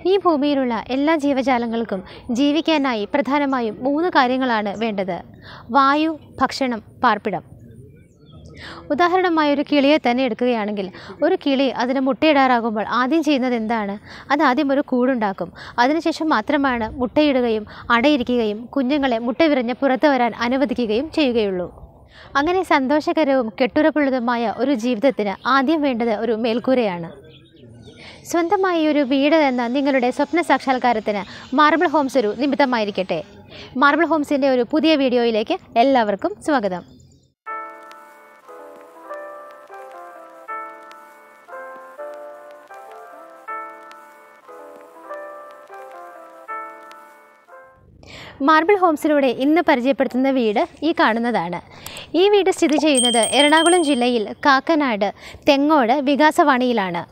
ഈ ഭൂമിയിലുള്ള എല്ലാ ജീവജാലങ്ങൾക്കും ജീവിക്കാനായി പ്രധാനമായും മൂന്ന് കാര്യങ്ങളാണ് വേണ്ടത് വായു ഭക്ഷണം പാർപ്പിടം ഉദാഹരണമായി ഒരു കിളിയെ തന്നെ എടുക്കുകയാണെങ്കിൽ ഒരു കിളി അതിന് മുട്ടയിടാറാകുമ്പോൾ ആദ്യം ചെയ്യുന്നത് എന്താണ് അത് ആദ്യം ഒരു കൂടുണ്ടാക്കും അതിനുശേഷം മാത്രമാണ് മുട്ടയിടുകയും അടയിരിക്കുകയും കുഞ്ഞുങ്ങളെ മുട്ട വിരിഞ്ഞ് പുറത്തു വരാൻ അനുവദിക്കുകയും ചെയ്യുകയുള്ളൂ അങ്ങനെ സന്തോഷകരവും കെട്ടുറപ്പുള്ളതുമായ ഒരു ജീവിതത്തിന് ആദ്യം വേണ്ടത് ഒരു മേൽക്കൂരയാണ് സ്വന്തമായി ഒരു വീട് എന്ന നിങ്ങളുടെ സ്വപ്ന സാക്ഷാത്കാരത്തിന് മാർബിൾ ഹോംസ് ഒരു നിമിത്തമായിരിക്കട്ടെ മാർബിൾ ഹോംസിൻ്റെ ഒരു പുതിയ വീഡിയോയിലേക്ക് എല്ലാവർക്കും സ്വാഗതം മാർബിൾ ഹോംസിലൂടെ ഇന്ന് പരിചയപ്പെടുത്തുന്ന വീട് ഈ കാണുന്നതാണ് ഈ വീട് സ്ഥിതി ചെയ്യുന്നത് എറണാകുളം ജില്ലയിൽ കാക്കനാട് തെങ്ങോട് വികാസവാണിയിലാണ്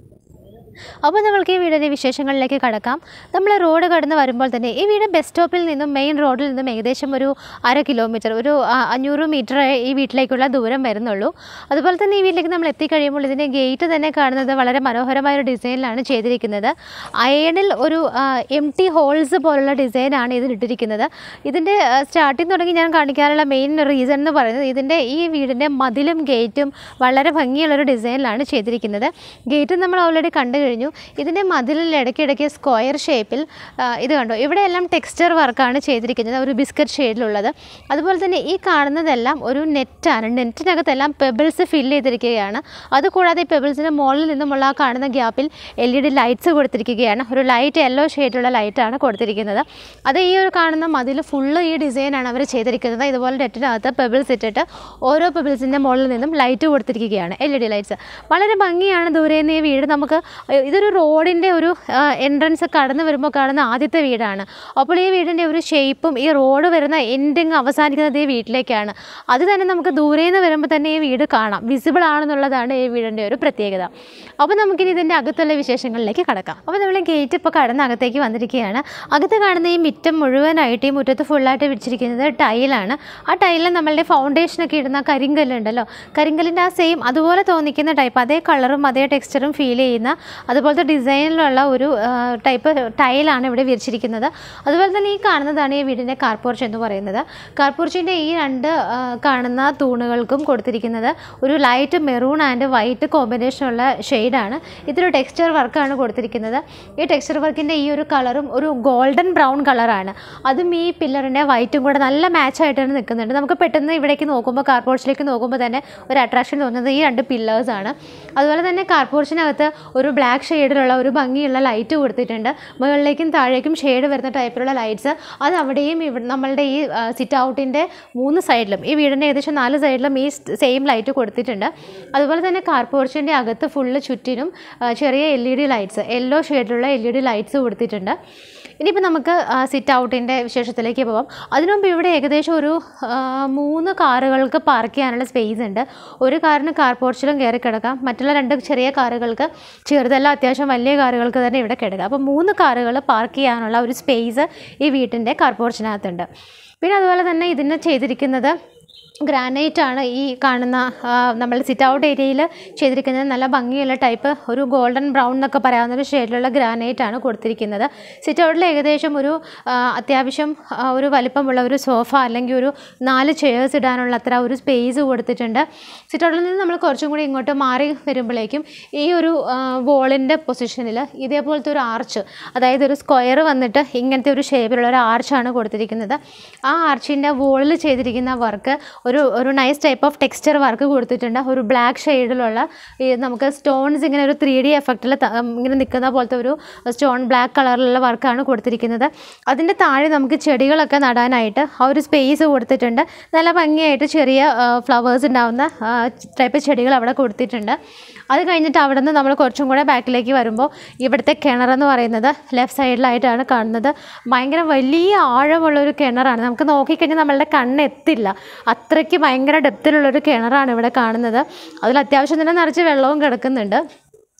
അപ്പോൾ നമ്മൾക്ക് ഈ വീടിൻ്റെ വിശേഷങ്ങളിലേക്ക് കടക്കാം നമ്മൾ റോഡ് കടന്ന് വരുമ്പോൾ തന്നെ ഈ വീട് ബസ് സ്റ്റോപ്പിൽ നിന്നും മെയിൻ റോഡിൽ നിന്നും ഏകദേശം ഒരു അര കിലോമീറ്റർ ഒരു ആ, അഞ്ഞൂറ് മീറ്റർ ഈ വീട്ടിലേക്കുള്ള ദൂരം വരുന്നുള്ളൂ അതുപോലെ തന്നെ ഈ വീട്ടിലേക്ക് നമ്മൾ എത്തിക്കഴിയുമ്പോൾ ഇതിൻ്റെ ഗേറ്റ് തന്നെ കാണുന്നത് വളരെ മനോഹരമായ ഒരു ഡിസൈനിലാണ് ചെയ്തിരിക്കുന്നത് അയണിൽ ഒരു എം ടി ഹോൾസ് പോലുള്ള ഡിസൈനാണ് ഇതിലിട്ടിരിക്കുന്നത് ഇതിൻ്റെ സ്റ്റാർട്ടിങ് തുടങ്ങി ഞാൻ കാണിക്കാനുള്ള മെയിൻ റീസൺ എന്ന് പറയുന്നത് ഇതിൻ്റെ ഈ വീടിൻ്റെ മതിലും ഗേറ്റും വളരെ ഭംഗിയുള്ളൊരു ഡിസൈനിലാണ് ചെയ്തിരിക്കുന്നത് ഗേറ്റ് നമ്മൾ ഓൾറെഡി കണ്ടു കഴിഞ്ഞു ഇതിൻ്റെ മതിലിൽ ഇടയ്ക്കിടയ്ക്ക് സ്ക്വയർ ഷേപ്പിൽ ഇത് കണ്ടോ ഇവിടെ എല്ലാം ടെക്സ്ചർ വർക്കാണ് ചെയ്തിരിക്കുന്നത് ഒരു ബിസ്ക്കറ്റ് ഷെയ്ഡിലുള്ളത് അതുപോലെ തന്നെ ഈ കാണുന്നതെല്ലാം ഒരു നെറ്റാണ് നെറ്റിനകത്തെല്ലാം പെബിൾസ് ഫില്ല് ചെയ്തിരിക്കുകയാണ് അതുകൂടാതെ പെബിൾസിൻ്റെ മുകളിൽ നിന്നുമുള്ള ആ കാണുന്ന ഗ്യാപ്പിൽ എൽ ഇ ഡി ലൈറ്റ്സ് കൊടുത്തിരിക്കുകയാണ് ഒരു ലൈറ്റ് യെല്ലോ ഷെയ്ഡുള്ള ലൈറ്റാണ് കൊടുത്തിരിക്കുന്നത് അത് ഈ ഒരു കാണുന്ന മതിൽ ഫുള്ള് ഈ ഡിസൈനാണ് അവർ ചെയ്തിരിക്കുന്നത് ഇതുപോലെ നെറ്റിനകത്ത് പെബിൾസ് ഇട്ടിട്ട് ഓരോ പെബിൾസിൻ്റെ മുകളിൽ നിന്നും ലൈറ്റ് കൊടുത്തിരിക്കുകയാണ് എൽ ഇ ഡി ലൈറ്റ്സ് വളരെ ഭംഗിയാണ് ദൂരെ നിന്ന് ഈ വീട് നമുക്ക് ഇതൊരു റോഡിൻ്റെ ഒരു എൻട്രൻസ് കടന്നു വരുമ്പോൾ കാണുന്ന ആദ്യത്തെ വീടാണ് അപ്പോൾ ഈ വീടിൻ്റെ ഒരു ഷേപ്പും ഈ റോഡ് വരുന്ന എൻഡിങ് അവസാനിക്കുന്നത് ഈ വീട്ടിലേക്കാണ് അത് തന്നെ നമുക്ക് ദൂരെ നിന്ന് വരുമ്പോൾ തന്നെ ഈ വീട് കാണാം വിസിബിൾ ആണെന്നുള്ളതാണ് ഈ വീടിൻ്റെ ഒരു പ്രത്യേകത അപ്പോൾ നമുക്കിനി ഇതിൻ്റെ അകത്തുള്ള വിശേഷങ്ങളിലേക്ക് കടക്കാം അപ്പോൾ നമ്മൾ ഗേറ്റ് ഇപ്പോൾ കടന്ന് അകത്തേക്ക് വന്നിരിക്കുകയാണ് അകത്ത് കാണുന്ന ഈ മുറ്റം മുഴുവനായിട്ട് ഈ മുറ്റത്ത് ഫുള്ളായിട്ട് വിരിച്ചിരിക്കുന്നത് ടൈലാണ് ആ ടൈലിൽ നമ്മളുടെ ഫൗണ്ടേഷനൊക്കെ ഇടുന്ന കരിങ്കല്ലുണ്ടല്ലോ കരിങ്കല്ലിൻ്റെ ആ സെയിം അതുപോലെ തോന്നിക്കുന്ന ടൈപ്പ് അതേ കളറും അതേ ടെക്സ്ചറും ഫീൽ ചെയ്യുന്ന അതുപോലത്തെ ഡിസൈനിലുള്ള ഒരു ടൈപ്പ് ടൈലാണ് ഇവിടെ വിരിച്ചിരിക്കുന്നത് അതുപോലെ തന്നെ ഈ കാണുന്നതാണ് ഈ വീടിൻ്റെ കാർപോർച്ച് എന്ന് പറയുന്നത് കാർപോർച്ചിൻ്റെ ഈ രണ്ട് ആ, കാണുന്ന തൂണുകൾക്കും കൊടുത്തിരിക്കുന്നത് ഒരു ലൈറ്റ് മെറൂൺ ആൻഡ് വൈറ്റ് കോമ്പിനേഷനുള്ള ഷെയ്ഡാണ് ഇതൊരു ടെക്സ്ചർ വർക്കാണ് കൊടുത്തിരിക്കുന്നത് ഈ ടെക്സ്ചർ വർക്കിൻ്റെ ഈ ഒരു കളറും ഒരു ഗോൾഡൻ ബ്രൗൺ കളറാണ് അതും ഈ പില്ലറിൻ്റെ വൈറ്റും കൂടെ നല്ല മാച്ചായിട്ടാണ് നിൽക്കുന്നുണ്ട് നമുക്ക് പെട്ടെന്ന് ഇവിടേക്ക് നോക്കുമ്പോൾ കാർപോർച്ചിലേക്ക് നോക്കുമ്പോൾ തന്നെ ഒരു അട്രാക്ഷൻ തോന്നുന്നത് ഈ രണ്ട് പില്ലേഴ്സാണ് അതുപോലെ തന്നെ കാർപോർച്ചിനകത്ത് ഒരു ബ്ലാക്ക് ഷെയ്ഡിലുള്ള ഒരു ഭംഗിയുള്ള ലൈറ്റ് കൊടുത്തിട്ടുണ്ട് മുകളിലേക്കും താഴേക്കും ഷെയ്ഡ് വരുന്ന ടൈപ്പിലുള്ള ലൈറ്റ്സ് അത് അവിടെയും ഇവിടെ നമ്മളുടെ ഈ സിറ്റ് ഔട്ടിൻ്റെ മൂന്ന് സൈഡിലും ഈ വീടിൻ്റെ ഏകദേശം നാല് സൈഡിലും ഈ സെയിം ലൈറ്റ് കൊടുത്തിട്ടുണ്ട് അതുപോലെ തന്നെ കാർപോർച്ചിൻ്റെ അകത്ത് ഫുള്ള് ചുറ്റിനും ആ, ചെറിയ L E D lights yellow ഷെയ്ഡിലുള്ള എൽ ഇ ഡി ലൈറ്റ്സ് കൊടുത്തിട്ടുണ്ട് ഇനിയിപ്പോൾ നമുക്ക് സിറ്റ് ഔട്ടിൻ്റെ വിശേഷത്തിലേക്ക് പോവാം അതിനു മുമ്പ് ഇവിടെ ഏകദേശം ഒരു ആ, മൂന്ന് കാറുകൾക്ക് പാർക്ക് ചെയ്യാനുള്ള സ്പേസ് ഉണ്ട് ഒരു കാറിന് കാർ പോർച്ചിലും കയറി കിടക്കാം മറ്റുള്ള രണ്ട് ചെറിയ കാറുകൾക്ക് ചെറുതല്ല അത്യാവശ്യം വലിയ കാറുകൾക്ക് തന്നെ ഇവിടെ കിടക്കാം അപ്പോൾ മൂന്ന് കാറുകൾ പാർക്ക് ചെയ്യാനുള്ള ഒരു സ്പേസ് ഈ വീട്ടിൻ്റെ കാർ പോർച്ചിനകത്തുണ്ട് പിന്നെ അതുപോലെ തന്നെ ഇതിന് ചെയ്തിരിക്കുന്നത് ഗ്രാനൈറ്റ് ആണ് ഈ കാണുന്ന ആ, നമ്മൾ സിറ്റ് ഔട്ട് ഏരിയയിൽ ചെയ്തിരിക്കുന്നത് നല്ല ഭംഗിയുള്ള ടൈപ്പ് ഒരു ഗോൾഡൻ ബ്രൗൺ എന്നൊക്കെ പറയാവുന്ന ഒരു ഷെയ്ഡിലുള്ള ഗ്രാനൈറ്റ് ആണ് കൊടുത്തിരിക്കുന്നത് സിറ്റ് ഔട്ടിൽ ഏകദേശം ഒരു ആ, അത്യാവശ്യം ആ, ഒരു വലിപ്പമുള്ള ഒരു സോഫ അല്ലെങ്കിൽ ഒരു നാല് ചെയേഴ്സ് ഇടാനുള്ള അത്ര ഒരു സ്പേസ് കൊടുത്തിട്ടുണ്ട് സിറ്റ് ഔട്ടിൽ നിന്ന് നമ്മൾ കുറച്ചും കൂടി ഇങ്ങോട്ട് മാറി വരുമ്പോഴേക്കും ഈ ഒരു വോളിൻ്റെ പൊസിഷനിൽ ഇതേപോലത്തെ ഒരു ആർച്ച് അതായത് ഒരു സ്ക്വയർ വന്നിട്ട് ഇങ്ങനത്തെ ഒരു ഷേപ്പിലുള്ള ഒരു ആർച്ചാണ് കൊടുത്തിരിക്കുന്നത് ആ ആർച്ചിൻ്റെ വോളിൽ ചെയ്തിരിക്കുന്ന വർക്ക് ഒരു ഒരു nice type of texture work കൊടുത്തിട്ടുണ്ട് ഒരു ബ്ലാക്ക് ഷെയ്ഡിലുള്ള ഈ നമുക്ക് സ്റ്റോൺസ് ഇങ്ങനെ ഒരു ത്രീ ഡി എഫക്റ്റിൽ ഇങ്ങനെ നിൽക്കുന്ന പോലത്തെ ഒരു സ്റ്റോൺ ബ്ലാക്ക് കളറിലുള്ള വർക്കാണ് കൊടുത്തിരിക്കുന്നത് അതിൻ്റെ താഴെ നമുക്ക് ചെടികളൊക്കെ നടാനായിട്ട് ആ ഒരു സ്പേസ് കൊടുത്തിട്ടുണ്ട് നല്ല ഭംഗിയായിട്ട് ചെറിയ ഫ്ലവേഴ്സ് ഉണ്ടാവുന്ന ടൈപ്പ് ചെടികൾ അവിടെ കൊടുത്തിട്ടുണ്ട് അത് കഴിഞ്ഞിട്ട് അവിടെ നിന്ന് നമ്മൾ കുറച്ചും കൂടെ ബാക്കിലേക്ക് വരുമ്പോൾ ഇവിടുത്തെ കിണറെന്ന് പറയുന്നത് ലെഫ്റ്റ് സൈഡിലായിട്ടാണ് കാണുന്നത് ഭയങ്കര വലിയ ആഴമുള്ളൊരു കിണറാണ് നമുക്ക് നോക്കിക്കഴിഞ്ഞാൽ നമ്മളുടെ കണ്ണെത്തില്ല അത്രയ്ക്ക് ഭയങ്കര ഡെപ്തിലുള്ളൊരു കിണറാണ് ഇവിടെ കാണുന്നത് അതിൽ അത്യാവശ്യം തന്നെ നിറച്ച് വെള്ളവും കിടക്കുന്നുണ്ട്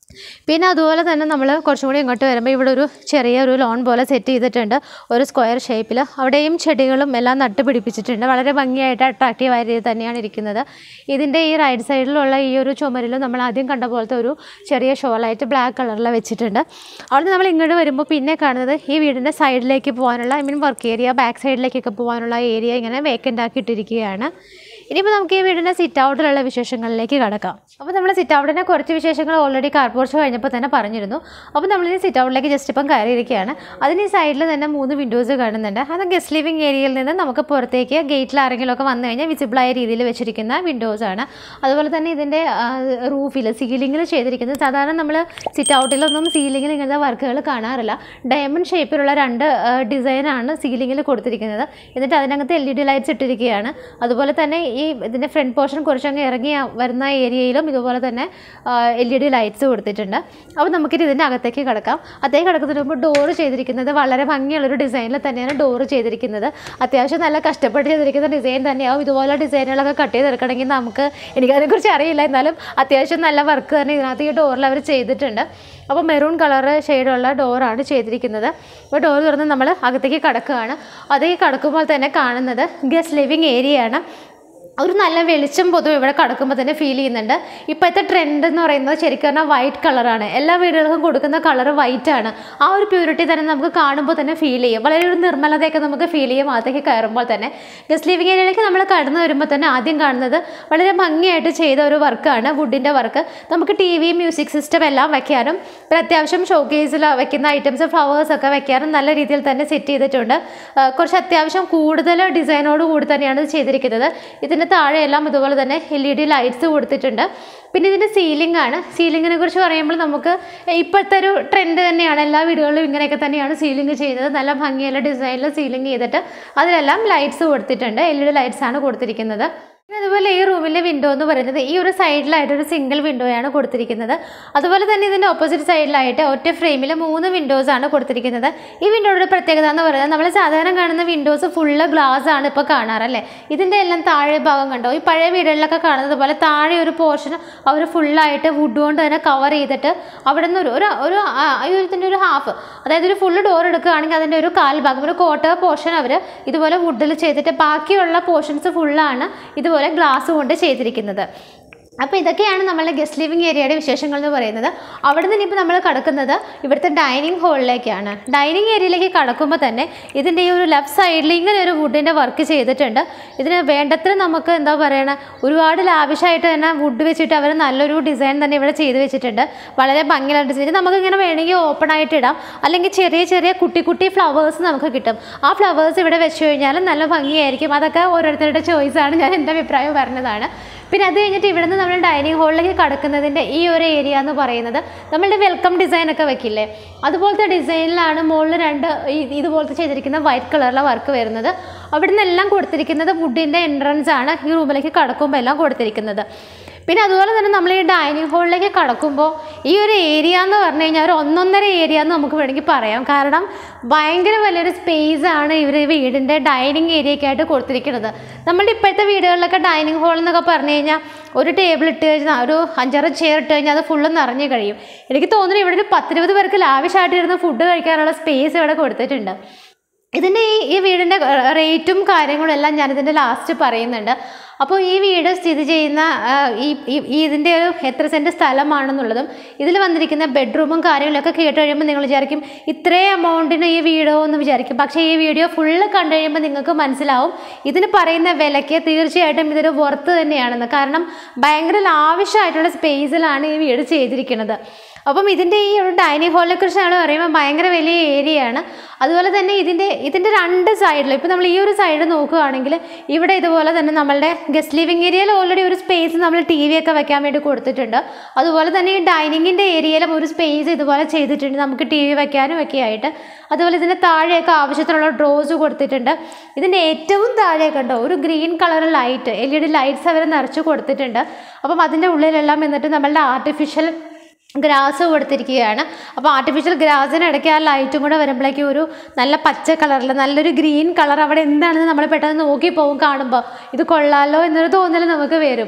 പിന്നെ അതുപോലെ തന്നെ നമ്മൾ കുറച്ചും കൂടി ഇങ്ങോട്ട് വരുമ്പോൾ ഇവിടെ ഒരു ചെറിയൊരു ലോൺ പോലെ സെറ്റ് ചെയ്തിട്ടുണ്ട് ഒരു സ്ക്വയർ ഷേപ്പിൽ അവിടെയും ചെടികളും എല്ലാം നട്ട് പിടിപ്പിച്ചിട്ടുണ്ട് വളരെ ഭംഗിയായിട്ട് അട്രാക്റ്റീവായ രീതിയിൽ തന്നെയാണ് ഇരിക്കുന്നത് ഇതിൻ്റെ ഈ റൈറ്റ് സൈഡിലുള്ള ഈ ഒരു ചുമരിലും നമ്മൾ ആദ്യം കണ്ട പോലത്തെ ഒരു ചെറിയ ഷോളായിട്ട് ബ്ലാക്ക് കളറിൽ വെച്ചിട്ടുണ്ട് അവിടെ നമ്മൾ ഇങ്ങോട്ട് വരുമ്പോൾ പിന്നെ കാണുന്നത് ഈ വീടിൻ്റെ സൈഡിലേക്ക് പോകാനുള്ള I mean work area back സൈഡിലേക്കൊക്കെ പോകാനുള്ള ഏരിയ ഇങ്ങനെ വേക്കൻ്റ് ആക്കിയിട്ടിരിക്കുകയാണ് ഇനിയിപ്പോൾ നമുക്ക് ഈ വീടിൻ്റെ സിറ്റ് ഔട്ടിലുള്ള വിശേഷങ്ങളിലേക്ക് കടക്കാം അപ്പോൾ നമ്മൾ സിറ്റ് ഔട്ടിൻ്റെ കുറച്ച് വിശേഷങ്ങൾ ഓൾറെഡി കാർപോർച്ച് കഴിഞ്ഞപ്പോൾ തന്നെ പറഞ്ഞിരുന്നു അപ്പോൾ നമ്മളിനി സിറ്റ് ഔട്ടിലേക്ക് ജസ്റ്റ് ഇപ്പം കയറിയിരിക്കുകയാണ് അതിന് ഈ സൈഡിൽ തന്നെ മൂന്ന് വിൻഡോസ് കാണുന്നുണ്ട് അത് ഗസ്റ്റ് ലിവിംഗ് ഏരിയയിൽ നിന്ന് നമുക്ക് പുറത്തേക്ക് ഗേറ്റിൽ ആരെങ്കിലുമൊക്കെ വന്നു കഴിഞ്ഞാൽ വിസിബിളായ രീതിയിൽ വെച്ചിരിക്കുന്ന വിൻഡോസ് ആണ് അതുപോലെ തന്നെ ഇതിൻ്റെ റൂഫിൽ സീലിങ്ങിൽ ചെയ്തിരിക്കുന്നത് സാധാരണ നമ്മൾ സിറ്റ് ഔട്ടിലൊന്നും സീലിങ്ങിൽ ഇങ്ങനത്തെ വർക്കുകൾ കാണാറില്ല ഡയമണ്ട് ഷേപ്പിലുള്ള രണ്ട് ഡിസൈനാണ് സീലിങ്ങിൽ കൊടുത്തിരിക്കുന്നത് എന്നിട്ട് അതിനകത്ത് എൽ ഇ ഡി ലൈറ്റ്സ് ഇട്ടിരിക്കുകയാണ് അതുപോലെ തന്നെ ഈ ഇതിൻ്റെ ഫ്രണ്ട് പോർഷൻ കുറച്ചങ്ങ് ഇറങ്ങി വരുന്ന ഏരിയയിലും ഇതുപോലെ തന്നെ എൽ ഇ ഡി ലൈറ്റ്സ് കൊടുത്തിട്ടുണ്ട് അപ്പോൾ നമുക്കിത് ഇതിൻ്റെ അകത്തേക്ക് കിടക്കാം അകത്തേക്ക് കിടക്കുന്നതിന് മുമ്പ് ഡോറ് ചെയ്തിരിക്കുന്നത് വളരെ ഭംഗിയുള്ളൊരു ഡിസൈനിൽ തന്നെയാണ് ഡോറ് ചെയ്തിരിക്കുന്നത് അത്യാവശ്യം നല്ല കഷ്ടപ്പെട്ട് ചെയ്തിരിക്കുന്ന ഡിസൈൻ തന്നെയാവും ഇതുപോലെ ഡിസൈനുകളൊക്കെ കട്ട് ചെയ്തെടുക്കണമെങ്കിൽ നമുക്ക് എനിക്കതിനെക്കുറിച്ച് അറിയില്ല എന്നാലും അത്യാവശ്യം നല്ല വർക്ക് തന്നെ ഇതിനകത്ത് ഈ ഡോറിൽ അവർ ചെയ്തിട്ടുണ്ട് അപ്പോൾ മെറൂൺ കളർ ഷെയ്ഡുള്ള ഡോറാണ് ചെയ്തിരിക്കുന്നത് അപ്പോൾ ഡോർ തുറന്ന് നമ്മൾ അകത്തേക്ക് കടക്കുകയാണ് അതേ കടക്കുമ്പോൾ തന്നെ കാണുന്നത് ഗസ്റ്റ് ലിവിങ് ഏരിയയാണ് ഒരു നല്ല വെളിച്ചം പൊതുവെ ഇവിടെ കിടക്കുമ്പോൾ തന്നെ ഫീൽ ചെയ്യുന്നുണ്ട് ഇപ്പോഴത്തെ ട്രെൻഡ് എന്ന് പറയുന്നത് ശരിക്കും പറഞ്ഞാൽ വൈറ്റ് കളറാണ് എല്ലാ വീടുകൾക്കും കൊടുക്കുന്ന കളർ വൈറ്റ് ആണ് ആ ഒരു പ്യൂരിറ്റി തന്നെ നമുക്ക് കാണുമ്പോൾ തന്നെ ഫീൽ ചെയ്യും വളരെ ഒരു നിർമ്മലതയൊക്കെ നമുക്ക് ഫീൽ ചെയ്യും അകത്തേക്ക് കയറുമ്പോൾ തന്നെ ഗസ്റ്റ് ലിവിംഗ് ഏരിയയിലേക്ക് നമ്മൾ കടന്നു വരുമ്പോൾ തന്നെ ആദ്യം കാണുന്നത് വളരെ ഭംഗിയായിട്ട് ചെയ്ത ഒരു വർക്കാണ് വുഡിൻ്റെ വർക്ക് നമുക്ക് ടി വി മ്യൂസിക് സിസ്റ്റം എല്ലാം വെക്കാനും പിന്നെ അത്യാവശ്യം ഷോക്കേസിൽ വെക്കുന്ന ഐറ്റംസ് ഫ്ലവേഴ്സ് ഒക്കെ വെക്കാനും നല്ല രീതിയിൽ തന്നെ സെറ്റ് ചെയ്തിട്ടുണ്ട് ആ, കുറച്ച് അത്യാവശ്യം കൂടുതൽ ഡിസൈനോട് കൂടി തന്നെയാണ് ഇത് ചെയ്തിരിക്കുന്നത് ഇതിൻ്റെ താഴെയെല്ലാം ഇതുപോലെ തന്നെ എൽ ഇ ഡി ലൈറ്റ്സ് കൊടുത്തിട്ടുണ്ട് പിന്നെ ഇതിൻ്റെ സീലിംഗ് ആണ് സീലിങ്ങിനെ കുറിച്ച് പറയുമ്പോൾ നമുക്ക് ഇപ്പോഴത്തെ ഒരു ട്രെൻഡ് തന്നെയാണ് എല്ലാ വീടുകളിലും ഇങ്ങനെയൊക്കെ തന്നെയാണ് സീലിംഗ് ചെയ്യുന്നത് നല്ല ഭംഗിയുള്ള ഡിസൈനിൽ സീലിംഗ് ചെയ്തിട്ട് അതിലെല്ലാം ലൈറ്റ്സ് കൊടുത്തിട്ടുണ്ട് എൽ ഇ ഡി ലൈറ്റ്സ് ആണ് കൊടുത്തിരിക്കുന്നത് പിന്നെ അതുപോലെ ഈ റൂമിലെ വിൻഡോ എന്ന് പറയുന്നത് ഈ ഒരു സൈഡിലായിട്ട് ഒരു സിംഗിൾ വിൻഡോയാണ് കൊടുത്തിരിക്കുന്നത് അതുപോലെ തന്നെ ഇതിൻ്റെ ഓപ്പോസിറ്റ് സൈഡിലായിട്ട് ഒറ്റ ഫ്രെയിമിൽ മൂന്ന് വിൻഡോസ് ആണ് കൊടുത്തിരിക്കുന്നത് ഈ വിൻഡോയുടെ പ്രത്യേകത എന്ന് പറയുന്നത് നമ്മൾ സാധാരണ കാണുന്ന വിൻഡോസ് ഫുള്ള് ഗ്ലാസ് ആണ് ഇപ്പോൾ കാണാറല്ലേ ഇതിൻ്റെ എല്ലാം താഴെ ഭാഗം കണ്ടോ ഈ പഴയ വീടുകളിലൊക്കെ കാണുന്നത് പോലെ താഴെ ഒരു പോർഷൻ അവർ ഫുള്ളായിട്ട് വുഡ് കൊണ്ട് തന്നെ കവർ ചെയ്തിട്ട് അവിടെ നിന്ന് ഒരു ഒരു ഒരു ആ, ഈ ഒരു ഇതിൻ്റെ ഒരു ഹാഫ് അതായത് ഒരു ഫുള്ള് ഡോർ എടുക്കുകയാണെങ്കിൽ അതിൻ്റെ ഒരു കാൽ ഭാഗം ഒരു ക്വാർട്ടർ പോർഷൻ അവർ ഇതുപോലെ വുഡിൽ ചെയ്തിട്ട് ബാക്കിയുള്ള പോർഷൻസ് ഫുള്ളാണ് ഇതുപോലെ ഗ്ലാസ് കൊണ്ട് ചെയ്തിരിക്കുന്നത് അപ്പോൾ ഇതൊക്കെയാണ് നമ്മളുടെ ഗസ്റ്റ് ലിവിംഗ് ഏരിയയുടെ വിശേഷങ്ങൾ എന്ന് പറയുന്നത് അവിടെ നിന്ന് ഇപ്പോൾ നമ്മൾ കടക്കുന്നത് ഇവിടുത്തെ ഡൈനിങ് ഹാളിലേക്കാണ് ഡൈനിങ് ഏരിയയിലേക്ക് കടക്കുമ്പോൾ തന്നെ ഇതിൻ്റെ ഈ ഒരു ലെഫ്റ്റ് സൈഡിൽ ഇങ്ങനെ ഒരു വുഡിൻ്റെ വർക്ക് ചെയ്തിട്ടുണ്ട് ഇതിന് വേണ്ടത്ര നമുക്ക് എന്താ പറയണ ഒരുപാട് ലാവിഷായിട്ട് തന്നെ വുഡ് വെച്ചിട്ട് അവർ നല്ലൊരു ഡിസൈൻ തന്നെ ഇവിടെ ചെയ്ത് വെച്ചിട്ടുണ്ട് വളരെ ഭംഗിയുള്ള ഡിസൈൻ നമുക്ക് ഇങ്ങനെ വേണമെങ്കിൽ ഓപ്പൺ ആയിട്ട് ഇടാം അല്ലെങ്കിൽ ചെറിയ ചെറിയ കുട്ടി കുട്ടി ഫ്ലവേഴ്സ് നമുക്ക് കിട്ടും ആ ഫ്ലവേഴ്സ് ഇവിടെ വെച്ച് കഴിഞ്ഞാൽ നല്ല ഭംഗിയായിരിക്കും അതൊക്കെ ഓരോരുത്തരുടെ ചോയ്സാണ് ഞാൻ എൻ്റെ അഭിപ്രായം പറഞ്ഞതാണ് പിന്നെ അത് കഴിഞ്ഞിട്ട് ഇവിടുന്ന് നമ്മൾ ഡൈനിങ് ഹാളിലേക്ക് കടക്കുന്നതിൻ്റെ ഈ ഒരു ഏരിയ എന്ന് പറയുന്നത് നമ്മളുടെ വെൽക്കം ഡിസൈൻ ഒക്കെ വെക്കില്ലേ അതുപോലത്തെ ഡിസൈനിലാണ് മുകളിൽ രണ്ട് ഈ- ഇതുപോലത്തെ ചെയ്തിരിക്കുന്ന വൈറ്റ് കളറിലെ വർക്ക് വരുന്നത് അവിടുന്ന് എല്ലാം കൊടുത്തിരിക്കുന്നത് വുഡിൻ്റെ എൻട്രൻസ് ആണ് ഈ റൂമിലേക്ക് കടക്കുമ്പോൾ എല്ലാം കൊടുത്തിരിക്കുന്നത് പിന്നെ അതുപോലെ തന്നെ നമ്മൾ ഈ ഡൈനിങ് ഹാളിലേക്ക് കടക്കുമ്പോൾ ഈ ഒരു ഏരിയ എന്ന് പറഞ്ഞു കഴിഞ്ഞാൽ ഒരു ഒന്നൊന്നര ഏരിയ എന്ന് നമുക്ക് വേണമെങ്കിൽ പറയാം കാരണം ഭയങ്കര വലിയൊരു സ്പേസ് ആണ് ഇവർ വീടിൻ്റെ ഡൈനിങ് ഏരിയയ്ക്കായിട്ട് കൊടുത്തിരിക്കുന്നത് നമ്മുടെ ഇപ്പോഴത്തെ വീടുകളിലൊക്കെ ഡൈനിങ് ഹാൾ എന്നൊക്കെ പറഞ്ഞു കഴിഞ്ഞാൽ ഒരു ടേബിൾ ഇട്ട് കഴിഞ്ഞാൽ ഒരു അഞ്ചാറ് ചെയർ ഇട്ട് കഴിഞ്ഞാൽ അത് ഫുള്ള് നിറഞ്ഞു കഴിയും എനിക്ക് തോന്നുന്നു ഇവിടെ ഒരു പത്തിരുപത് പേർക്ക് ലാവിഷായിട്ട് ഇരുന്ന് ഫുഡ് കഴിക്കാനുള്ള സ്പേസ് ഇവിടെ കൊടുത്തിട്ടുണ്ട് ഇതിൻ്റെ ഈ ഈ വീടിൻ്റെ റേറ്റും കാര്യങ്ങളും എല്ലാം ഞാനിതിൻ്റെ ലാസ്റ്റ് പറയുന്നുണ്ട് അപ്പോൾ ഈ വീട് സ്ഥിതി ചെയ്യുന്ന ആ, ഈ ഈ- ഈ ഇതിൻ്റെ ഒരു എത്ര സെൻറ്റ് സ്ഥലമാണെന്നുള്ളതും ഇതിൽ വന്നിരിക്കുന്ന ബെഡ്റൂമും കാര്യങ്ങളൊക്കെ കേട്ട് കഴിയുമ്പോൾ നിങ്ങൾ വിചാരിക്കും ഇത്രയും എമൗണ്ടിന് ഈ വീടോ എന്ന് വിചാരിക്കും പക്ഷേ ഈ വീഡിയോ ഫുള്ള് കണ്ടു കഴിയുമ്പോൾ നിങ്ങൾക്ക് മനസ്സിലാവും ഇതിന് പറയുന്ന വിലയ്ക്ക് തീർച്ചയായിട്ടും ഇതൊരു വർത്ത് തന്നെയാണെന്ന് കാരണം ഭയങ്കര ലാവിഷായിട്ടുള്ള സ്പേസിലാണ് ഈ വീട് ചെയ്തിരിക്കുന്നത് അപ്പം ഇതിൻ്റെ ഈ ഒരു ഡൈനിങ് ഹാളിനെ കുറിച്ച് നമ്മൾ പറയുമ്പോൾ ഭയങ്കര വലിയ ഏരിയയാണ് അതുപോലെ തന്നെ ഇതിൻ്റെ ഇതിൻ്റെ രണ്ട് സൈഡിൽ ഇപ്പോൾ നമ്മൾ ഈ ഒരു സൈഡ് നോക്കുകയാണെങ്കിൽ ഇവിടെ ഇതുപോലെ തന്നെ നമ്മളുടെ ഗസ്റ്റ് ലിവിങ് ഏരിയയിൽ ഓൾറെഡി ഒരു സ്പേസ് നമ്മൾ ടി വി ഒക്കെ വെക്കാൻ വേണ്ടി കൊടുത്തിട്ടുണ്ട് അതുപോലെ തന്നെ ഈ ഡൈനിങ്ങിൻ്റെ ഏരിയയിലും ഒരു സ്പേസ് ഇതുപോലെ ചെയ്തിട്ടുണ്ട് നമുക്ക് ടി വി വെക്കാനും ഒക്കെ ആയിട്ട് അതുപോലെ ഇതിൻ്റെ താഴെയൊക്കെ ആവശ്യത്തിനുള്ള ഡ്രോസ് കൊടുത്തിട്ടുണ്ട് ഇതിൻ്റെ ഏറ്റവും താഴെ കണ്ടോ ഒരു green colour light L E D lights അവർ നിറച്ച് കൊടുത്തിട്ടുണ്ട് അപ്പം അതിൻ്റെ ഉള്ളിലെല്ലാം എന്നിട്ട് നമ്മളുടെ ആർട്ടിഫിഷ്യൽ ഗ്രാസ് കൊടുത്തിരിക്കുകയാണ് അപ്പോൾ ആർട്ടിഫിഷ്യൽ ഗ്രാസിനിടയ്ക്ക് ആ ലൈറ്റും കൂടെ വരുമ്പോഴേക്കും ഒരു നല്ല പച്ച കളറിൽ നല്ലൊരു ഗ്രീൻ കളർ അവിടെ എന്താണെന്ന് നമ്മൾ പെട്ടെന്ന് നോക്കി പോകും കാണുമ്പോൾ ഇത് കൊള്ളാലോ എന്നൊരു തോന്നൽ നമുക്ക് വരും